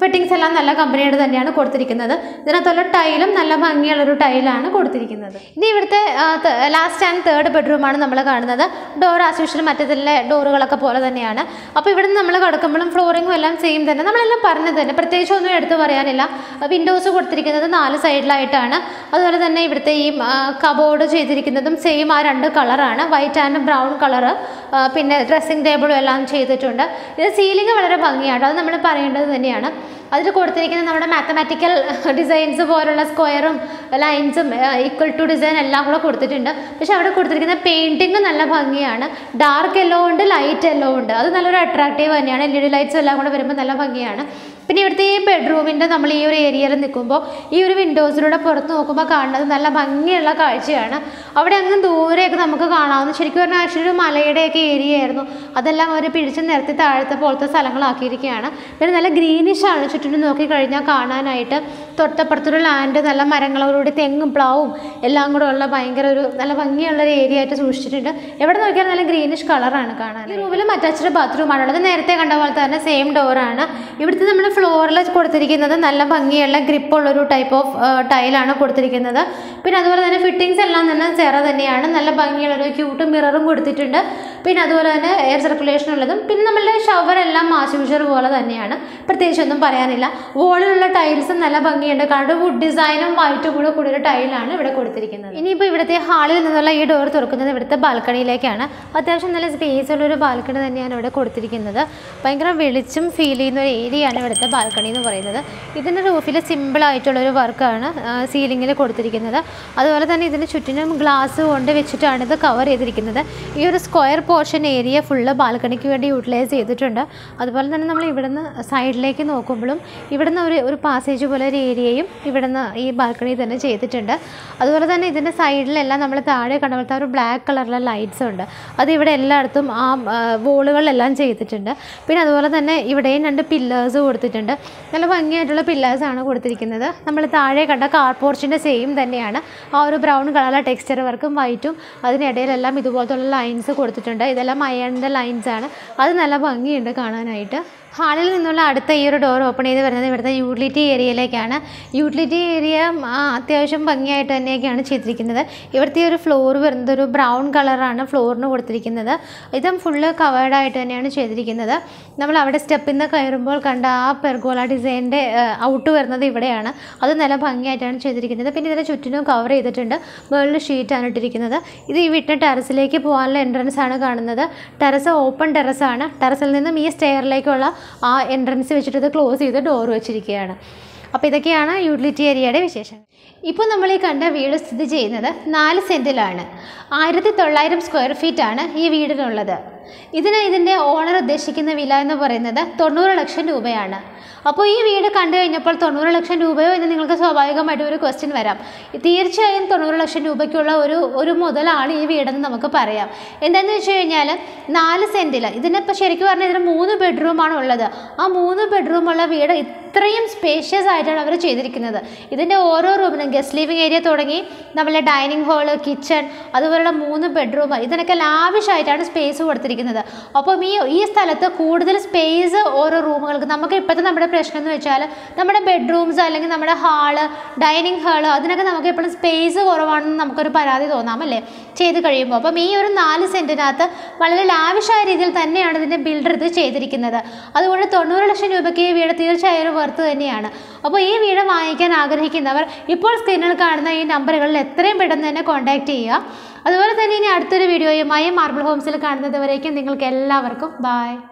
ഫിറ്റിങ്സ് എല്ലാം നല്ല കമ്പനിയുടെ തന്നെയാണ് കൊടുത്തിരിക്കുന്നത് ഇതിനകത്തുള്ള ടൈലും നല്ല ഭംഗിയുള്ളൊരു ടൈലാണ് കൊടുത്തിരിക്കുന്നത് ഇനി ഇവിടുത്തെ ലാസ്റ്റ് ആൻഡ് തേർഡ് ബെഡ്റൂമാണ് നമ്മൾ കാണുന്നത് ഡോർ ആസ് യൂഷ്വൽ മറ്റേതിലെ ഡോറുകളൊക്കെ പോലെ തന്നെയാണ് അപ്പോൾ ഇവിടുന്ന് നമ്മൾ കിടക്കുമ്പോഴും ഫ്ലോറിങ്ങും എല്ലാം സെയിം തന്നെ നമ്മളെല്ലാം പറഞ്ഞത് തന്നെ പ്രത്യേകിച്ച് ഒന്നും എടുത്തു പറയാനില്ല വിൻഡോസ് കൊടുത്തിരിക്കുന്നത് നാല് സൈഡിലായിട്ടാണ് അതുപോലെ തന്നെ ഇവിടുത്തെ ഈ കബോർഡ് ചെയ്തിരിക്കുന്നതും സെയിം ആ രണ്ട് കളറാണ് വൈറ്റ് ആൻഡ് ബ്രൗൺ കളറ് പിന്നെ ഡ്രസ്സിംഗ് ടേബിളും എല്ലാം ചെയ്തിട്ടുണ്ട് ഇത് സീലിംഗ് വളരെ ഭംഗിയാണ് അത് നമ്മൾ പറയേണ്ടത് തന്നെയാണ് അതിൽ കൊടുത്തിരിക്കുന്ന നമ്മുടെ മാത്തമാറ്റിക്കൽ ഡിസൈൻസ് പോലുള്ള സ്ക്വയറും ലൈൻസും ഈക്വൽ ടു ഡിസൈൻ എല്ലാം കൂടെ കൊടുത്തിട്ടുണ്ട് പക്ഷെ അവിടെ കൊടുത്തിരിക്കുന്ന പെയിൻറ്റിങ് നല്ല ഭംഗിയാണ് ഡാർക്ക് യെല്ലോ ഉണ്ട് ലൈറ്റ് യെല്ലോ ഉണ്ട് അത് നല്ലൊരു അട്രാക്റ്റീവ് തന്നെയാണ് എൽ ഇ ഡി ലൈറ്റ്സ് എല്ലാം കൂടെ വരുമ്പോൾ നല്ല ഭംഗിയാണ് പിന്നെ ഇവിടുത്തെ ഈ ബെഡ്റൂമിൻ്റെ നമ്മൾ ഈ ഒരു ഏരിയയിൽ നിൽക്കുമ്പോൾ ഈ ഒരു വിൻഡോസിലൂടെ പുറത്ത് നോക്കുമ്പോൾ കാണുന്നത് നല്ല ഭംഗിയുള്ള കാഴ്ചയാണ് അവിടെ അങ്ങ് ദൂരെയൊക്കെ നമുക്ക് കാണാവുന്ന ശരിക്കും പറഞ്ഞാൽ ആക്ച്വലി ഒരു മലയുടെയൊക്കെ ഏരിയ ആയിരുന്നു അതെല്ലാം അവർ പിടിച്ച് നിരത്തി താഴത്തെ പോലത്തെ സ്ഥലങ്ങളാക്കിയിരിക്കുകയാണ് പിന്നെ നല്ല ഗ്രീനിഷ് ആണ് ചുറ്റിനും നോക്കിക്കഴിഞ്ഞാൽ കാണാനായിട്ട് തൊട്ടപ്പുറത്തൊരു ലാൻഡ് നല്ല മരങ്ങളോടുകൂടി തെങ്ങും പ്ലാവും എല്ലാം കൂടെ ഉള്ള ഭയങ്കര ഒരു നല്ല ഭംഗിയുള്ള ഒരു ഏരിയ ആയിട്ട് സൂക്ഷിച്ചിട്ടുണ്ട് എവിടെ നോക്കിയാലും നല്ല ഗ്രീനിഷ് കളറാണ് കാണാൻ ഈ റൂമിലും അറ്റാച്ച്ഡ് ബാത്റൂമാണുള്ളത് നേരത്തെ കണ്ട പോലെ തന്നെ സെയിം ഡോറാണ് ഇവിടുത്തെ നമ്മൾ ഫ്ലോറിൽ കൊടുത്തിരിക്കുന്നത് നല്ല ഭംഗിയുള്ള ഗ്രിപ്പുള്ളൊരു ടൈപ്പ് ഓഫ് ടൈലാണ് കൊടുത്തിരിക്കുന്നത് പിന്നെ അതുപോലെ തന്നെ ഫിറ്റിങ്സ് എല്ലാം തന്നെ ചെറ തന്നെയാണ് നല്ല ഭംഗിയുള്ളൊരു ക്യൂട്ട് മിററും കൊടുത്തിട്ടുണ്ട് പിന്നെ അതുപോലെ തന്നെ എയർ സർക്കുലേഷൻ ഉള്ളതും പിന്നെ നമ്മളുടെ ഷവർ എല്ലാം ആസ് യൂഷ്വൽ പോലെ തന്നെയാണ് പ്രത്യേകിച്ചൊന്നും പറയാനില്ല വോളിലുള്ള ടൈൽസും നല്ല ഭംഗിയുണ്ട് കാരണം വുഡ് ഡിസൈനും വൈറ്റും കൂടെ കൂടിയൊരു ടൈലാണ് ഇവിടെ കൊടുത്തിരിക്കുന്നത് ഇനിയിപ്പോൾ ഇവിടുത്തെ ഹാളിൽ നിന്നുള്ള ഈ ഡോർ തുറക്കുന്നത് ഇവിടുത്തെ ബാൽക്കണിയിലേക്കാണ് അത്യാവശ്യം നല്ല സ്പേസ് ഉള്ള ഒരു ബാൽക്കണി തന്നെയാണ് ഇവിടെ കൊടുത്തിരിക്കുന്നത് ഭയങ്കര വെളിച്ചം ഫീൽ ചെയ്യുന്ന ഒരു ഏരിയയാണ് ഇവിടുത്തെ ബാൽക്കണി എന്ന് പറയുന്നത് ഇതിൻ്റെ റൂഫിൽ സിമ്പിൾ ആയിട്ടുള്ള ഒരു വർക്കാണ് സീലിങ്ങിൽ കൊടുത്തിരിക്കുന്നത് അതുപോലെ തന്നെ ഇതിന് ചുറ്റിനും ഗ്ലാസ് കൊണ്ട് വെച്ചിട്ടാണ് ഇത് കവർ ചെയ്തിരിക്കുന്നത് ഈ ഒരു സ്ക്വയർ പോർഷൻ ഏരിയ ഫുള്ള് ബാൽക്കണിക്ക് വേണ്ടി യൂട്ടിലൈസ് ചെയ്തിട്ടുണ്ട് അതുപോലെ തന്നെ നമ്മൾ ഇവിടുന്ന് സൈഡിലേക്ക് നോക്കുമ്പോഴും ഇവിടുന്ന് ഒരു ഒരു പാസേജ് പോലെ ഒരു ഏരിയയും ഇവിടുന്ന് ഈ ബാൽക്കണി തന്നെ ചെയ്തിട്ടുണ്ട് അതുപോലെ തന്നെ ഇതിൻ്റെ സൈഡിലെല്ലാം നമ്മൾ താഴെ കണ്ട പോലത്തെ ആ ഒരു ബ്ലാക്ക് കളറിലെ ലൈറ്റ്സ് ഉണ്ട് അത് ഇവിടെ എല്ലായിടത്തും ആ വോളുകളിലെല്ലാം ചെയ്തിട്ടുണ്ട് പിന്നെ അതുപോലെ തന്നെ ഇവിടെയും രണ്ട് പില്ലേഴ്സ് കൊടുത്തിട്ടുണ്ട് നല്ല ഭംഗിയായിട്ടുള്ള പില്ലേഴ്സാണ് കൊടുത്തിരിക്കുന്നത് നമ്മൾ താഴെ കണ്ട കാർ പോർച്ചിൻ്റെ സെയിം തന്നെയാണ് ആ ഒരു ബ്രൗൺ കളറിലെ ടെക്സ്ചർ വർക്കും വൈറ്റും അതിനിടയിലെല്ലാം ഇതുപോലത്തുള്ള ലൈൻസ് കൊടുത്തിട്ടുണ്ട് ഇതെല്ലാം അയണിൻ്റെ ലൈൻസ് ആണ് അത് നല്ല ഭംഗിയുണ്ട് കാണാനായിട്ട് ഹാളിൽ നിന്നുള്ള അടുത്ത ഈ ഒരു ഡോർ ഓപ്പൺ ചെയ്ത് വരുന്നത് ഇവിടുത്തെ യൂട്ടിലിറ്റി ഏരിയയിലേക്കാണ് യൂട്ടിലിറ്റി ഏരിയ അത്യാവശ്യം ഭംഗിയായിട്ട് തന്നെയൊക്കെയാണ് ചെയ്തിരിക്കുന്നത് ഇവിടുത്തെ ഈ ഒരു ഫ്ലോർ വരുന്നത് ഒരു ബ്രൗൺ കളറാണ് ഫ്ലോറിന് കൊടുത്തിരിക്കുന്നത് ഇതും ഫുള്ള് കവേർഡ് ആയിട്ട് തന്നെയാണ് ചെയ്തിരിക്കുന്നത് നമ്മൾ അവിടെ സ്റ്റെപ്പിൽ നിന്ന് കയറുമ്പോൾ കണ്ട ആ പെർഗോള ഡിസൈനിൻ്റെ ഔട്ട് വരുന്നത് ഇവിടെയാണ് അത് നല്ല ഭംഗിയായിട്ടാണ് ചെയ്തിരിക്കുന്നത് പിന്നെ ഇതിന് ചുറ്റിനും കവർ ചെയ്തിട്ടുണ്ട് മുകളിൽ ഷീറ്റാണ് ഇട്ടിരിക്കുന്നത് ഇത് ഈ വീട്ടിൻ്റെ ടെറസിലേക്ക് പോകാനുള്ള എൻട്രൻസ് ആണ് കാണുന്നത് ടെറസ് ഓപ്പൺ ടെറസാണ് ടെറസിൽ നിന്നും ഈ സ്റ്റെയറിലേക്കുള്ള ആ എൻട്രൻസ് വെച്ചിട്ട് ഇത് ക്ലോസ് ചെയ്ത് ഡോർ വെച്ചിരിക്കുകയാണ് അപ്പോൾ ഇതൊക്കെയാണ് യൂട്ടിലിറ്റി ഏരിയയുടെ വിശേഷങ്ങൾ ഇപ്പോൾ നമ്മൾ ഈ കണ്ട വീട് സ്ഥിതി ചെയ്യുന്നത് നാല് സെൻറ്റിലാണ് ആയിരത്തി തൊള്ളായിരം സ്ക്വയർ ഫീറ്റ് ആണ് ഈ വീടിനുള്ളത് ഇതിന് ഇതിൻ്റെ ഓണർ ഉദ്ദേശിക്കുന്ന വില എന്ന് പറയുന്നത് തൊണ്ണൂറ് ലക്ഷം രൂപയാണ് അപ്പോൾ ഈ വീട് കണ്ടു കഴിഞ്ഞപ്പോൾ തൊണ്ണൂറ് ലക്ഷം രൂപയോ എന്ന് നിങ്ങൾക്ക് സ്വാഭാവികമായിട്ടും ഒരു ക്വസ്റ്റ്യൻ വരാം തീർച്ചയായും തൊണ്ണൂറ് ലക്ഷം രൂപയ്ക്കുള്ള ഒരു ഒരു മുതലാണ് ഈ വീടെന്ന് നമുക്ക് പറയാം എന്താണെന്ന് വെച്ച് കഴിഞ്ഞാൽ നാല് സെൻറ്റിൽ ഇതിനിപ്പോൾ ശരിക്കും പറഞ്ഞാൽ ഇതിന് മൂന്ന് ബെഡ്റൂമാണ് ഉള്ളത് ആ മൂന്ന് ബെഡ്റൂമുള്ള വീട് ഇത്രയും സ്പേഷ്യസ് ആയിട്ടാണ് അവർ ചെയ്തിരിക്കുന്നത് ഇതിൻ്റെ ഓരോ റൂമിനും ഗസ്റ്റ് ലിവിങ് ഏരിയ തുടങ്ങി നമ്മളെ ഡൈനിങ് ഹാള് കിച്ചൺ അതുപോലുള്ള മൂന്ന് ബെഡ്റൂം ഇതിനൊക്കെ ലാവിഷായിട്ടാണ് സ്പേസ് കൊടുത്തിരിക്കുന്നത് അപ്പം ഈ ഈ സ്ഥലത്ത് കൂടുതൽ സ്പേസ് ഓരോ റൂമുകൾക്ക് നമുക്ക് ഇപ്പോഴത്തെ നമ്മുടെ പ്രശ്നം എന്ന് വെച്ചാൽ നമ്മുടെ ബെഡ്റൂംസ് അല്ലെങ്കിൽ നമ്മുടെ ഹാള് ഡൈനിങ് ഹാള് അതിനൊക്കെ നമുക്ക് എപ്പോഴും സ്പേസ് കുറവാണെന്ന് നമുക്കൊരു പരാതി തോന്നാം അല്ലേ ചെയ്ത് കഴിയുമ്പോൾ അപ്പം ഈ ഒരു നാല് സെൻറ്റിനകത്ത് വളരെ ലാവിഷായ രീതിയിൽ തന്നെയാണ് ഇതിൻ്റെ ബിൽഡർ ഇത് ചെയ്തിരിക്കുന്നത് അതുകൊണ്ട് തൊണ്ണൂറ് ലക്ഷം രൂപയ്ക്ക് ഈ വീട് തീർച്ചയായും ഒരു വർത്ത് തന്നെയാണ് അപ്പോൾ ഈ വീട് വാങ്ങിക്കാൻ ആഗ്രഹിക്കുന്നവർ ഇപ്പോൾ സ്ക്രീനിൽ കാണുന്ന ഈ നമ്പറുകളിൽ എത്രയും പെട്ടെന്ന് തന്നെ കോൺടാക്റ്റ് ചെയ്യുക അതുപോലെ തന്നെ ഇനി അടുത്തൊരു വീഡിയോയുമായി മാർബിൾ ഹോംസിൽ കാണുന്നത് വരേക്കും നിങ്ങൾക്ക് എല്ലാവർക്കും ബായ്